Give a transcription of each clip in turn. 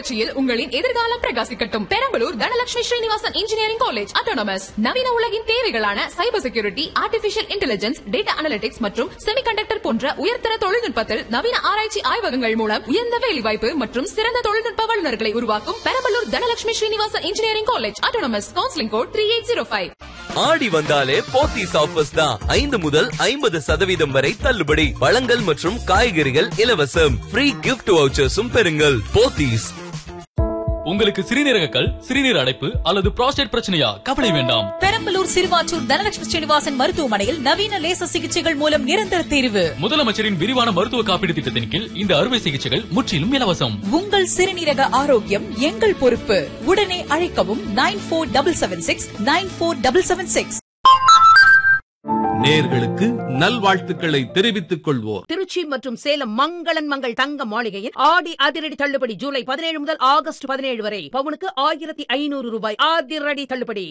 புரட்சியில் உங்களின் எதிர்காலம் பிரகாசிக்கட்டும் Perambalur Dhanalakshmi Srinivasan engineering college autonomous நவீன உலகின் தேவைகளான cyber security artificial intelligence data analytics மற்றும் செமிகண்டக்டர் போன்ற உயர்தர தொழில்நுட்பத்தில் நவீன ஆராய்ச்சி ஆய்வகங்கள் மூலம் உயர்ந்த வேலைவாய்ப்பு மற்றும் சிறந்த தொழில்நுட்ப வல்லுநர்களை உருவாக்கும் Perambalur Dhanalakshmi Srinivasan engineering college autonomous counselling code three eight zero five Aadi வந்தாலே போத்தீஸ் ஆஃபர்ஸ் தான் ஐந்து முதல் ஐம்பது சதவீதம் வரை தள்ளுபடி பழங்கள் மற்றும் காய்கறிகள் இலவசம் ஃப்ரீ கிஃப்ட் வவுச்சர்ஸும் பெறுங்கள் போத்தீஸ் உங்களுக்கு சிறுநீரக கல் சிறுநீர் அடைப்பு அல்லது புரோஸ்டேட் பிரச்சனையா கவலை வேண்டாம் பெரம்பலூர் சிறுவாச்சூர் தனலட்சுமி ஸ்ரீனிவாசன் மருத்துவமனையில் நவீன லேசர் சிகிச்சைகள் மூலம் நிரந்தர தீர்வு முதலமைச்சரின் விரிவான மருத்துவ காப்பீடு திட்டத்தின் கீழ் இந்த அறுவை சிகிச்சைகள் முற்றிலும் இலவசம் உங்கள் சிறுநீரக ஆரோக்கியம் எங்கள் பொறுப்பு உடனே அழைக்கவும் nine four double seven six nine four double seven six நேர்களுக்கு நல்வாழ்த்துக்களை தெரிவித்துக் கொள்வோர் திருச்சி மற்றும் சேலம் மங்களன் மங்கள் தங்க மாளிகையில் ஆடி அதிரடி தள்ளுபடி ஜூலை பதினேழு முதல் ஆகஸ்ட் பதினேழு வரை பவுனுக்கு ஆயிரத்தி ஐநூறு ரூபாய் அதிரடி தள்ளுபடி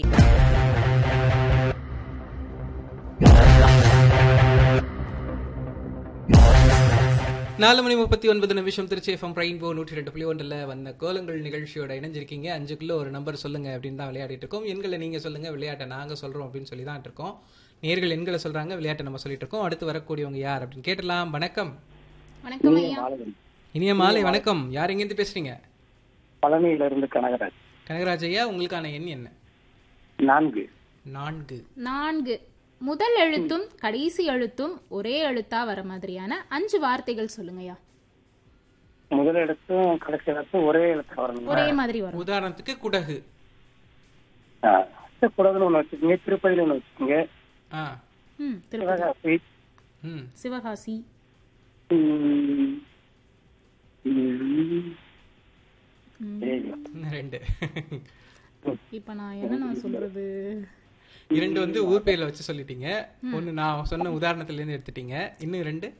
நாலு மணி முப்பத்தி ஒன்பது நிமிஷம் திருச்சி எஃப்எம் ரெயின்போ நூற்றி ரெண்டு புள்ளி ஒன்றில் வந்த கோலங்கள் நிகழ்ச்சியோட இணைஞ்சிருக்கீங்க அஞ்சுக்குள்ள ஒரு நம்பர் சொல்லுங்க அப்படின்னு தான் விளையாடிட்டு இருக்கோம் எண்களை நீங்க சொல்லுங்க விளையாட்டை நாங்க சொல்றோம் அப்படின்னு சொல்லி தான் இருக்கோம் நேர்கள் எண்களை சொல்றாங்க விளையாட்டை நம்ம சொல்லிட்டு இருக்கோம் அடுத்து வரக்கூடியவங்க யார் அப்படின்னு கேட்டலாம் வணக்கம் வணக்கம் ஐயா இனிய மாலை வணக்கம் யார் எங்கேருந்து பேசுறீங்க பழனியில இருந்து கனகராஜ் கனகராஜ் ஐயா உங்களுக்கான எண் என்ன நான்கு நான்கு நான்கு முதல் எழுத்தும் கடைசி எழுத்தும் ஒரே எழுத்தா வர மாதிரியான அஞ்சு வார்த்தைகள் சொல்லுங்கய்யா முதல் இடத்தும் கடைசி இடத்தும் ஒரே இடத்துல வரணும் ஒரே மாதிரி வரும் உதாரணத்துக்கு குடகு கூடாதுன்னு ஒண்ணு வச்சுக்கோங்க திருப்பதியில ஒண்ணு வச்சுக்கோங்க ஆ ம் திருப்பதி சிவகாசி ம் சிவகாசி ம், ம், ஏய், ரெண்டு இப்ப நான் என்ன நான் சொல்றது இரண்டு வந்து ஊர் பேர்ல வச்சு சொல்லிட்டீங்க ஒன்னு நான் சொன்ன உதாரணத்துல இருந்து எடுத்துட்டீங்க இன்னும் ரெண்டு